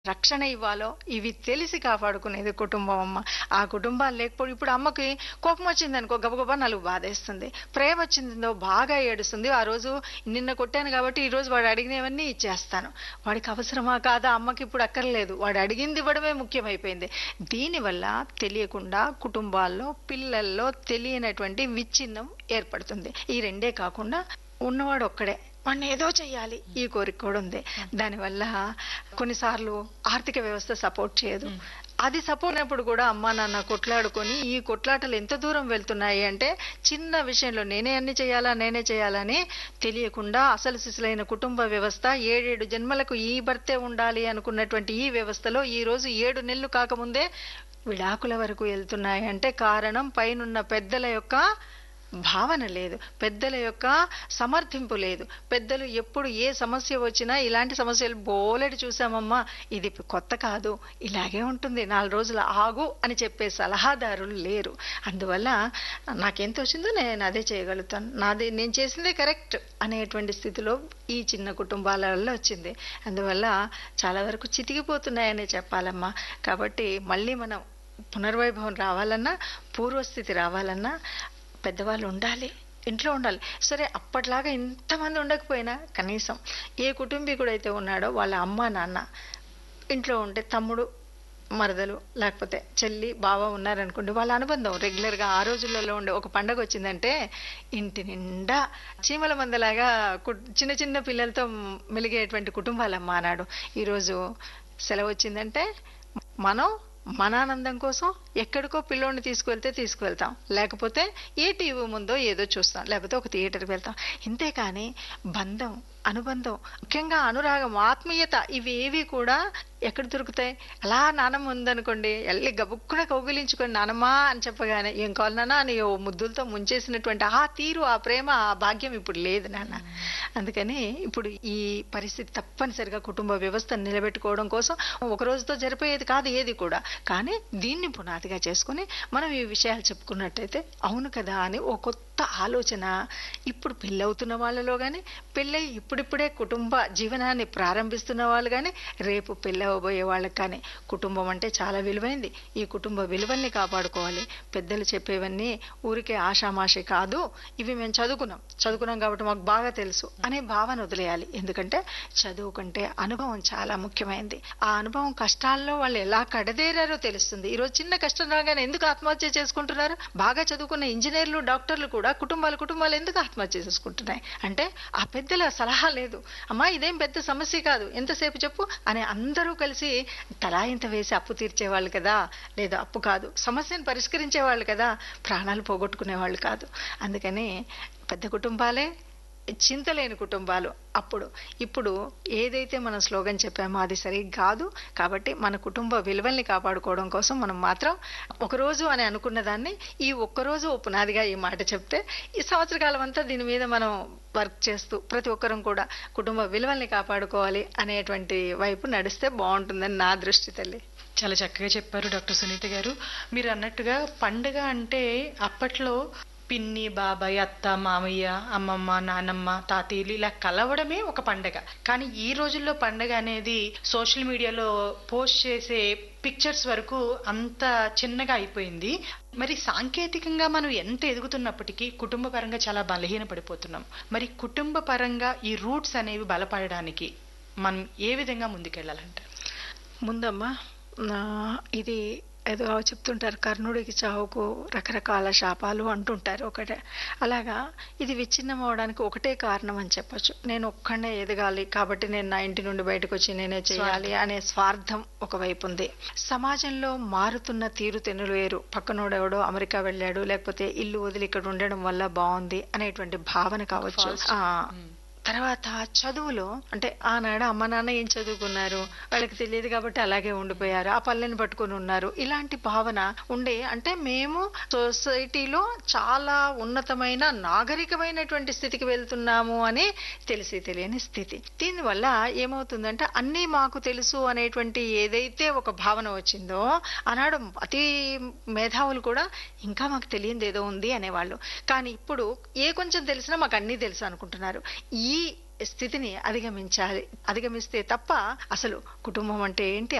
రక్షణ ఇవ్వాలో ఇవి తెలిసి కాపాడుకునేది కుటుంబం అమ్మ ఆ కుటుంబాలు లేకపోతే ఇప్పుడు అమ్మకి కోపం వచ్చింది అనుకో గబగబా నలుగు బాధేస్తుంది ప్రేమ వచ్చిందో బాగా ఏడుస్తుంది ఆ రోజు నిన్న కొట్టాను కాబట్టి ఈ రోజు వాడు అడిగినవన్నీ ఇచ్చేస్తాను వాడికి అవసరమా కాదా అమ్మకి ఇప్పుడు అక్కర్లేదు వాడు అడిగింది ఇవ్వడమే ముఖ్యమైపోయింది దీనివల్ల తెలియకుండా కుటుంబాల్లో పిల్లల్లో తెలియనటువంటి విచ్ఛిన్నం ఏర్పడుతుంది ఈ రెండే కాకుండా ఉన్నవాడు ఒక్కడే వాడిని ఏదో చెయ్యాలి ఈ కోరిక కూడా ఉంది దానివల్ల కొన్నిసార్లు ఆర్థిక వ్యవస్థ సపోర్ట్ చేయదు అది సపోర్ట్ అయినప్పుడు కూడా అమ్మా నాన్న కొట్లాడుకొని ఈ కొట్లాటలు ఎంత దూరం వెళ్తున్నాయి అంటే చిన్న విషయంలో నేనే అన్ని చేయాలా నేనే చేయాలని తెలియకుండా అసలు సిసలైన కుటుంబ వ్యవస్థ ఏడేడు జన్మలకు ఈ భర్తే ఉండాలి అనుకున్నటువంటి ఈ వ్యవస్థలో ఈ రోజు ఏడు నెలలు కాకముందే విడాకుల వరకు వెళ్తున్నాయి అంటే కారణం పైనున్న పెద్దల యొక్క భావన లేదు పెద్దల యొక్క సమర్థింపు లేదు పెద్దలు ఎప్పుడు ఏ సమస్య వచ్చినా ఇలాంటి సమస్యలు బోలెడు చూసామమ్మా ఇది కొత్త కాదు ఇలాగే ఉంటుంది నాలుగు రోజులు ఆగు అని చెప్పే సలహాదారులు లేరు అందువల్ల నాకెంత వచ్చిందో నేను అదే చేయగలుగుతాను నాది నేను చేసిందే కరెక్ట్ అనేటువంటి స్థితిలో ఈ చిన్న కుటుంబాల వల్ల వచ్చింది అందువల్ల చాలా వరకు చితికిపోతున్నాయనే చెప్పాలమ్మా కాబట్టి మళ్ళీ మనం పునర్వైభవం రావాలన్నా పూర్వస్థితి రావాలన్నా పెద్దవాళ్ళు ఉండాలి ఇంట్లో ఉండాలి సరే అప్పట్లాగా ఇంతమంది ఉండకపోయినా కనీసం ఏ కుటుంబీకుడు అయితే ఉన్నాడో వాళ్ళ అమ్మ నాన్న ఇంట్లో ఉంటే తమ్ముడు మరదలు లేకపోతే చెల్లి బావ ఉన్నారనుకోండి వాళ్ళ అనుబంధం రెగ్యులర్గా ఆ రోజులలో ఉండే ఒక పండగ వచ్చిందంటే ఇంటి నిండా చీమల మందలాగా చిన్న చిన్న పిల్లలతో మెలిగేటువంటి కుటుంబాలమ్మ అన్నాడు ఈరోజు సెలవు వచ్చిందంటే మనం మన ఆనందం కోసం ఎక్కడికో పిల్లోడిని తీసుకువెళ్తే తీసుకువెళ్తాం లేకపోతే ఏ టీవీ ముందో ఏదో చూస్తాం లేకపోతే ఒక థియేటర్కి వెళ్తాం ఇంతేకాని బంధం అనుబంధం ముఖ్యంగా అనురాగం ఆత్మీయత ఇవి ఏవి కూడా ఎక్కడ దొరుకుతాయి అలా నానమ్మ ఉందనుకోండి వెళ్ళి గబుక్కున కౌగిలించుకొని నానమ్మ అని చెప్పగానే ఏం కావాలి నాన్న అని ఓ ముద్దులతో ముంచేసినటువంటి ఆ తీరు ఆ ప్రేమ ఆ భాగ్యం ఇప్పుడు లేదు నాన్న అందుకని ఇప్పుడు ఈ పరిస్థితి తప్పనిసరిగా కుటుంబ వ్యవస్థను నిలబెట్టుకోవడం కోసం ఒక రోజుతో జరిపోయేది కాదు ఏది కూడా కానీ దీన్ని పునాదిగా చేసుకుని మనం ఈ విషయాలు చెప్పుకున్నట్టయితే అవును కదా అని ఓ కొత్త ఆలోచన ఇప్పుడు పెళ్ళవుతున్న వాళ్ళలో కానీ పెళ్ళై ఇప్పుడిప్పుడే కుటుంబ జీవనాన్ని ప్రారంభిస్తున్న వాళ్ళు కానీ రేపు పెళ్ళవబోయే వాళ్ళకి కానీ కుటుంబం అంటే చాలా విలువైంది ఈ కుటుంబ విలువల్ని కాపాడుకోవాలి పెద్దలు చెప్పేవన్నీ ఊరికే ఆషామాషి కాదు ఇవి మేము చదువుకున్నాం చదువుకున్నాం కాబట్టి మాకు బాగా తెలుసు అనే భావన వదిలేయాలి ఎందుకంటే చదువు కంటే అనుభవం చాలా ముఖ్యమైనది ఆ అనుభవం కష్టాల్లో వాళ్ళు ఎలా కడదేరారో తెలుస్తుంది ఈరోజు చిన్న కష్టం రాగానే ఎందుకు ఆత్మహత్య చేసుకుంటున్నారు బాగా చదువుకున్న ఇంజనీర్లు డాక్టర్లు కూడా కుటుంబాలు కుటుంబాలు ఎందుకు ఆత్మహత్య చేసుకుంటున్నాయి అంటే ఆ పెద్దల సలహా లేదు అమ్మా ఇదేం పెద్ద సమస్య కాదు ఎంతసేపు చెప్పు అని అందరూ కలిసి తలా ఇంత వేసి అప్పు తీర్చేవాళ్ళు కదా లేదా అప్పు కాదు సమస్యను పరిష్కరించేవాళ్ళు కదా ప్రాణాలు పోగొట్టుకునేవాళ్ళు కాదు అందుకని పెద్ద కుటుంబాలే చింతలేని కుటుంబాలు అప్పుడు ఇప్పుడు ఏదైతే మనం స్లోగన్ చెప్పామో అది సరిగ్గా కాదు కాబట్టి మన కుటుంబ విలువల్ని కాపాడుకోవడం కోసం మనం మాత్రం ఒకరోజు అని అనుకున్న దాన్ని ఈ ఒక్కరోజు పునాదిగా ఈ మాట చెప్తే ఈ సంవత్సర కాలం అంతా దీని మీద మనం వర్క్ చేస్తూ ప్రతి ఒక్కరం కూడా కుటుంబ విలువల్ని కాపాడుకోవాలి అనేటువంటి వైపు నడిస్తే బాగుంటుందని నా దృష్టి తల్లి చాలా చక్కగా చెప్పారు డాక్టర్ సునీత గారు మీరు అన్నట్టుగా పండుగ అంటే అప్పట్లో పిన్ని బాబాయ్ అత్త మామయ్య అమ్మమ్మ నానమ్మ తాతయ్యలు ఇలా కలవడమే ఒక పండగ కానీ ఈ రోజుల్లో పండగ అనేది సోషల్ మీడియాలో పోస్ట్ చేసే పిక్చర్స్ వరకు అంత చిన్నగా అయిపోయింది మరి సాంకేతికంగా మనం ఎంత ఎదుగుతున్నప్పటికీ కుటుంబ పరంగా చాలా బలహీన పడిపోతున్నాం మరి కుటుంబ పరంగా ఈ రూట్స్ అనేవి బలపడడానికి మనం ఏ విధంగా ముందుకెళ్ళాలంటారు ముందమ్మా ఇది ఏదో చెప్తుంటారు కర్ణుడికి చావుకు రకరకాల శాపాలు అంటుంటారు ఒకటే అలాగా ఇది విచ్ఛిన్నం అవడానికి ఒకటే కారణం అని చెప్పొచ్చు నేను ఒక్కడే ఎదగాలి కాబట్టి నేను నా ఇంటి నుండి బయటకు వచ్చి నేనే చేయాలి అనే స్వార్థం ఒకవైపు ఉంది సమాజంలో మారుతున్న తీరు తెన్నులు వేరు పక్కనోడెవడో అమెరికా వెళ్ళాడు లేకపోతే ఇల్లు వదిలి ఇక్కడ ఉండడం వల్ల బాగుంది అనేటువంటి భావన కావచ్చు తర్వాత చదువులో అంటే ఆనాడు అమ్మ నాన్న ఏం చదువుకున్నారు వాళ్ళకి తెలియదు కాబట్టి అలాగే ఉండిపోయారు ఆ పల్లెని పట్టుకొని ఉన్నారు ఇలాంటి భావన ఉండే అంటే మేము సొసైటీలో చాలా ఉన్నతమైన నాగరికమైనటువంటి స్థితికి వెళ్తున్నాము అని తెలిసి తెలియని స్థితి దీనివల్ల ఏమవుతుందంటే అన్నీ మాకు తెలుసు అనేటువంటి ఏదైతే ఒక భావన వచ్చిందో ఆనాడు అతి మేధావులు కూడా ఇంకా మాకు తెలియంది ఏదో ఉంది అనేవాళ్ళు కానీ ఇప్పుడు ఏ కొంచెం తెలిసినా మాకు అన్నీ తెలుసు అనుకుంటున్నారు ఈ స్థితిని అధిగమించాలి అధిగమిస్తే తప్ప అసలు కుటుంబం అంటే ఏంటి